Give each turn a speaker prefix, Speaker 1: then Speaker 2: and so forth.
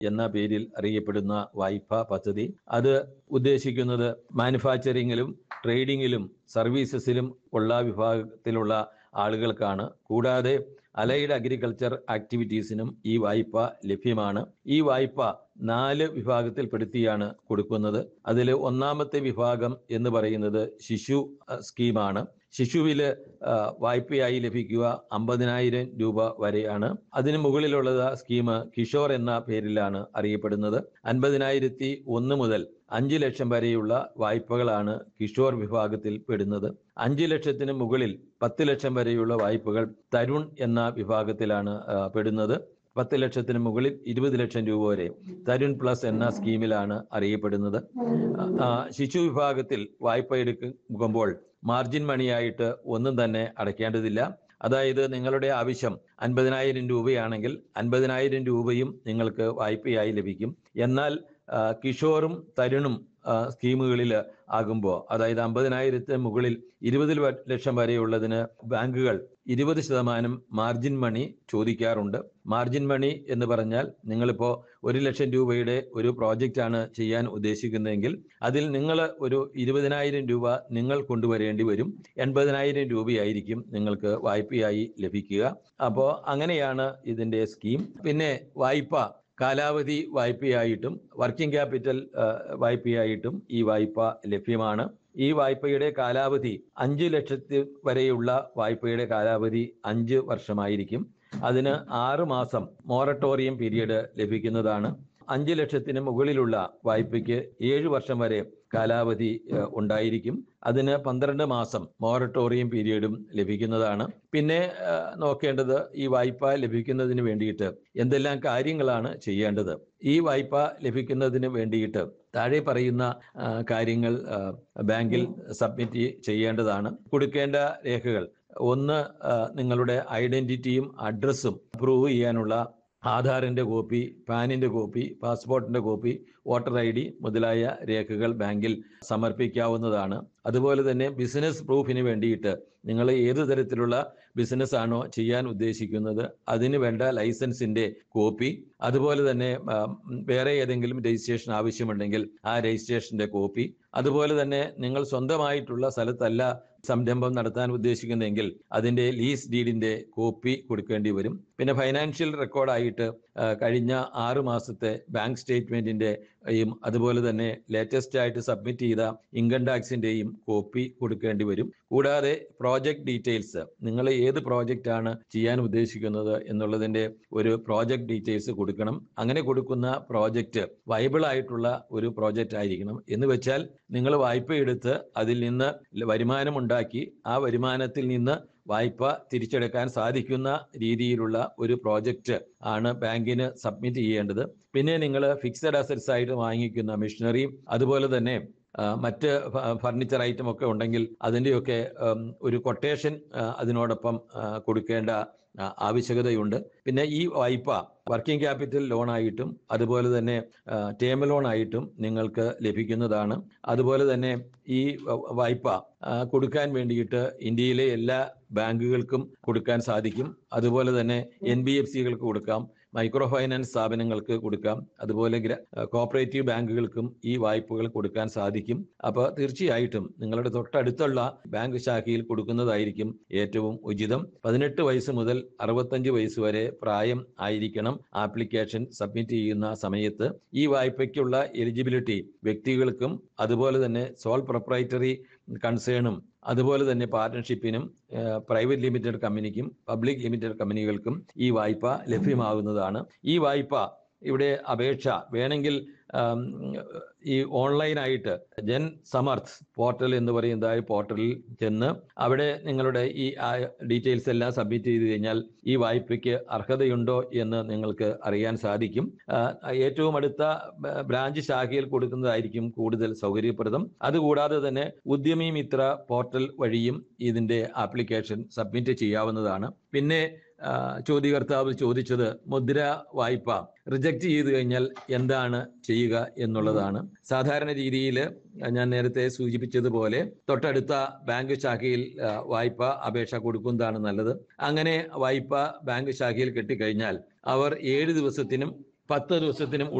Speaker 1: എന്ന പേരിൽ അറിയപ്പെടുന്ന വായ്പാ പദ്ധതി അത് ഉദ്ദേശിക്കുന്നത് മാനുഫാക്ചറിങ്ങിലും ട്രേഡിങ്ങിലും സർവീസസിലും ഉള്ള വിഭാഗത്തിലുള്ള ആളുകൾക്കാണ് കൂടാതെ അലൈഡ് അഗ്രികൾച്ചർ ആക്ടിവിറ്റീസിനും ഈ വായ്പ ലഭ്യമാണ് ഈ വായ്പ നാല് വിഭാഗത്തിൽപ്പെടുത്തിയാണ് കൊടുക്കുന്നത് അതിൽ ഒന്നാമത്തെ വിഭാഗം എന്ന് പറയുന്നത് ശിശു അഹ്, സ്കീമാണ് ശിശുവില് ആ, വായ്പയായി ലഭിക്കുക അമ്പതിനായിരം രൂപ വരെയാണ് അതിന് മുകളിലുള്ളത് സ്കീം കിഷോർ എന്ന പേരിലാണ് അറിയപ്പെടുന്നത് അൻപതിനായിരത്തി ഒന്ന് മുതൽ അഞ്ച് ലക്ഷം വരെയുള്ള വായ്പകളാണ് കിഷോർ വിഭാഗത്തിൽ പെടുന്നത് അഞ്ച് ലക്ഷത്തിന് മുകളിൽ പത്ത് ലക്ഷം വരെയുള്ള വായ്പകൾ തരുൺ എന്ന വിഭാഗത്തിലാണ് ആ, പെടുന്നത് പത്ത് ലക്ഷത്തിന് മുകളിൽ ഇരുപത് ലക്ഷം രൂപ വരെ തരുൺ പ്ലസ് എന്ന സ്കീമിലാണ് അറിയപ്പെടുന്നത് ആ, ശിശു വിഭാഗത്തിൽ വായ്പ എടുക്കുമ്പോൾ മാർജിൻ മണിയായിട്ട് ഒന്നും തന്നെ അടയ്ക്കേണ്ടതില്ല അതായത് നിങ്ങളുടെ ആവശ്യം അൻപതിനായിരം രൂപയാണെങ്കിൽ അൻപതിനായിരം രൂപയും നിങ്ങൾക്ക് വായ്പയായി ലഭിക്കും എന്നാൽ ആ, കിഷോറും തരുണും ആ, സ്കീമുകളിൽ ആകുമ്പോൾ അതായത് അമ്പതിനായിരത്തിന് മുകളിൽ ഇരുപത് ലക്ഷം വരെയുള്ളതിന് ബാങ്കുകൾ ഇരുപത് ശതമാനം മാർജിൻ മണി ചോദിക്കാറുണ്ട് മാർജിൻ മണി എന്ന് പറഞ്ഞാൽ നിങ്ങളിപ്പോൾ ഒരു ലക്ഷം രൂപയുടെ ഒരു പ്രോജക്റ്റ് ആണ് ചെയ്യാൻ ഉദ്ദേശിക്കുന്നതെങ്കിൽ അതിൽ നിങ്ങൾ ഒരു ഇരുപതിനായിരം രൂപ നിങ്ങൾ കൊണ്ടുവരേണ്ടി വരും എൺപതിനായിരം രൂപയായിരിക്കും നിങ്ങൾക്ക് വായ്പയായി ലഭിക്കുക അപ്പോൾ അങ്ങനെയാണ് ഇതിൻ്റെ സ്കീം പിന്നെ വായ്പ കാലാവധി വായ്പയായിട്ടും വർക്കിംഗ് ക്യാപിറ്റൽ ആ, വായ്പയായിട്ടും ഈ വായ്പ ലഭ്യമാണ് ഈ വായ്പയുടെ കാലാവധി അഞ്ച് ലക്ഷത്തി വരെയുള്ള വായ്പയുടെ കാലാവധി അഞ്ച് വർഷമായിരിക്കും അതിന് ആറ് മാസം മൊറട്ടോറിയം പീരീഡ് ലഭിക്കുന്നതാണ് അഞ്ച് ലക്ഷത്തിന് മുകളിലുള്ള വായ്പയ്ക്ക് ഏഴ് വർഷം വരെ കാലാവധി ഏഹ്, ഉണ്ടായിരിക്കും അതിന് പന്ത്രണ്ട് മാസം മൊറട്ടോറിയം പീരീഡും ലഭിക്കുന്നതാണ് പിന്നെ ഏഹ്, നോക്കേണ്ടത് ഈ വായ്പ ലഭിക്കുന്നതിന് വേണ്ടിയിട്ട് എന്തെല്ലാം കാര്യങ്ങളാണ് ചെയ്യേണ്ടത് ഈ വായ്പ ലഭിക്കുന്നതിന് വേണ്ടിയിട്ട് താഴെ പറയുന്ന ആ, കാര്യങ്ങൾ ആ, ബാങ്കിൽ സബ്മിറ്റ് ചെയ്യേണ്ടതാണ് കൊടുക്കേണ്ട രേഖകൾ ഒന്ന് ആ, നിങ്ങളുടെ ഐഡന്റിറ്റിയും അഡ്രസ്സും പ്രൂവ് ചെയ്യാനുള്ള ആധാറിന്റെ കോപ്പി പാനിന്റെ കോപ്പി പാസ്പോർട്ടിന്റെ കോപ്പി വോട്ടർ ഐ ഡി മുതലായ രേഖകൾ ബാങ്കിൽ സമർപ്പിക്കാവുന്നതാണ് അതുപോലെ തന്നെ ബിസിനസ് പ്രൂഫിന് വേണ്ടിയിട്ട് നിങ്ങൾ ഏത് തരത്തിലുള്ള ബിസിനസ് ആണോ ചെയ്യാൻ ഉദ്ദേശിക്കുന്നത് അതിന് വേണ്ട ലൈസൻസിന്റെ കോപ്പി അതുപോലെ തന്നെ ആ, വേറെ ഏതെങ്കിലും രജിസ്ട്രേഷൻ ആവശ്യമുണ്ടെങ്കിൽ ആ രജിസ്ട്രേഷന്റെ കോപ്പി അതുപോലെ തന്നെ നിങ്ങൾ സ്വന്തമായിട്ടുള്ള സ്ഥലത്തല്ല സംരംഭം നടത്താൻ ഉദ്ദേശിക്കുന്നതെങ്കിൽ അതിന്റെ ലീസ് ഡീഡിന്റെ കോപ്പി കൊടുക്കേണ്ടി വരും പിന്നെ ഫൈനാൻഷ്യൽ റെക്കോർഡായിട്ട് ആ, കഴിഞ്ഞ ആറ് മാസത്തെ ബാങ്ക് സ്റ്റേറ്റ്മെന്റിന്റെ യും അതുപോലെ തന്നെ ലേറ്റസ്റ്റ് ആയിട്ട് സബ്മിറ്റ് ചെയ്ത ഇൻകം ടാക്സിന്റെയും കോപ്പി കൊടുക്കേണ്ടി വരും കൂടാതെ പ്രോജക്റ്റ് ഡീറ്റെയിൽസ് നിങ്ങൾ ഏത് പ്രോജക്റ്റ് ആണ് ചെയ്യാൻ ഉദ്ദേശിക്കുന്നത് എന്നുള്ളതിന്റെ ഒരു പ്രോജക്റ്റ് ഡീറ്റെയിൽസ് കൊടുക്കണം അങ്ങനെ കൊടുക്കുന്ന പ്രോജക്റ്റ് വൈബിൾ ആയിട്ടുള്ള ഒരു പ്രോജക്റ്റ് ആയിരിക്കണം എന്ന് വെച്ചാൽ നിങ്ങൾ വായ്പ എടുത്ത് അതിൽ നിന്ന് വരുമാനം ഉണ്ടാക്കി ആ വരുമാനത്തിൽ നിന്ന് വായ്പ തിരിച്ചെടുക്കാൻ സാധിക്കുന്ന രീതിയിലുള്ള ഒരു പ്രോജക്റ്റ് ആണ് ബാങ്കിന് സബ്മിറ്റ് ചെയ്യേണ്ടത് പിന്നെ നിങ്ങൾ ഫിക്സഡ് അസറ്റ്സ് ആയിട്ട് വാങ്ങിക്കുന്ന മെഷീനറി അതുപോലെ തന്നെ ആ, മറ്റ് ഫർണിച്ചർ ഐറ്റം ഒക്കെ ഉണ്ടെങ്കിൽ അതിൻ്റെയൊക്കെ ഉം, ഒരു കൊട്ടേഷൻ അതിനോടൊപ്പം ആ, കൊടുക്കേണ്ട ആ, ആവശ്യകതയുണ്ട് പിന്നെ ഈ വായ്പ വർക്കിംഗ് ക്യാപിറ്റൽ ലോണായിട്ടും അതുപോലെ തന്നെ ടേം ലോണായിട്ടും നിങ്ങൾക്ക് ലഭിക്കുന്നതാണ് അതുപോലെ തന്നെ ഈ വ- വായ്പ ആ, കൊടുക്കാൻ വേണ്ടിയിട്ട് ഇന്ത്യയിലെ എല്ലാ ബാങ്കുകൾക്കും കൊടുക്കാൻ സാധിക്കും അതുപോലെ തന്നെ എൻ ബി എഫ് സികൾക്ക് കൊടുക്കാം മൈക്രോ ഫൈനാൻസ് സ്ഥാപനങ്ങൾക്ക് കൊടുക്കാം അതുപോലെ ഗ്ര- കോപ്പറേറ്റീവ് ബാങ്കുകൾക്കും ഈ വായ്പകൾ കൊടുക്കാൻ സാധിക്കും അപ്പോൾ തീർച്ചയായിട്ടും നിങ്ങളുടെ തൊട്ടടുത്തുള്ള ബാങ്ക് ശാഖയിൽ കൊടുക്കുന്നതായിരിക്കും ഏറ്റവും ഉചിതം പതിനെട്ട് വയസ്സ് മുതൽ അറുപത്തഞ്ച് വയസ്സ് വരെ പ്രായം ആയിരിക്കണം ആപ്ലിക്കേഷൻ സബ്മിറ്റ് ചെയ്യുന്ന സമയത്ത് ഈ വായ്പയ്ക്കുള്ള എലിജിബിലിറ്റി വ്യക്തികൾക്കും അതുപോലെ തന്നെ സോൾ പ്രൊപ്രൈറ്ററി കൺസേണും അതുപോലെ തന്നെ പാർട്ണർഷിപ്പിനും പ്രൈവറ്റ് ലിമിറ്റഡ് കമ്പനിക്കും പബ്ലിക് ലിമിറ്റഡ് കമ്പനികൾക്കും ഈ വായ്പ ലഭ്യമാകുന്നതാണ് ഈ വായ്പ ഇവിടെ അപേക്ഷ വേണമെങ്കിൽ ആം, ഈ ഓൺലൈനായിട്ട് ജൻ സമർത്ഥ് പോർട്ടൽ എന്ന് പറയുന്നതായ പോർട്ടലിൽ ചെന്ന് അവിടെ നിങ്ങളുടെ ഈ ഡീറ്റെയിൽസ് എല്ലാം സബ്മിറ്റ് ചെയ്ത് കഴിഞ്ഞാൽ ഈ വായ്പയ്ക്ക് അർഹതയുണ്ടോ എന്ന് നിങ്ങൾക്ക് അറിയാൻ സാധിക്കും ആ, ഏറ്റവും അടുത്ത ബ- ബ്രാഞ്ച് ശാഖയിൽ കൊടുക്കുന്നതായിരിക്കും കൂടുതൽ സൗകര്യപ്രദം അതുകൂടാതെ തന്നെ ഉദ്യമി മിത്ര പോർട്ടൽ വഴിയും ഇതിന്റെ ആപ്ലിക്കേഷൻ സബ്മിറ്റ് ചെയ്യാവുന്നതാണ് പിന്നെ ആ, ചോദ്യകർത്താവ് ചോദിച്ചത് മുദ്ര വായ്പ റിജക്റ്റ് ചെയ്തു കഴിഞ്ഞാൽ എന്താണ് ചെയ്യുക എന്നുള്ളതാണ് സാധാരണ രീതിയിൽ ഞാൻ നേരത്തെ സൂചിപ്പിച്ചതുപോലെ തൊട്ടടുത്ത ബാങ്ക് ശാഖയിൽ ആ, വായ്പ അപേക്ഷ കൊടുക്കുന്നതാണ് നല്ലത് അങ്ങനെ വായ്പ ബാങ്ക് ശാഖയിൽ കെട്ടിക്കഴിഞ്ഞാൽ അവർ ഏഴ് ദിവസത്തിനും പത്ത് ദിവസത്തിനും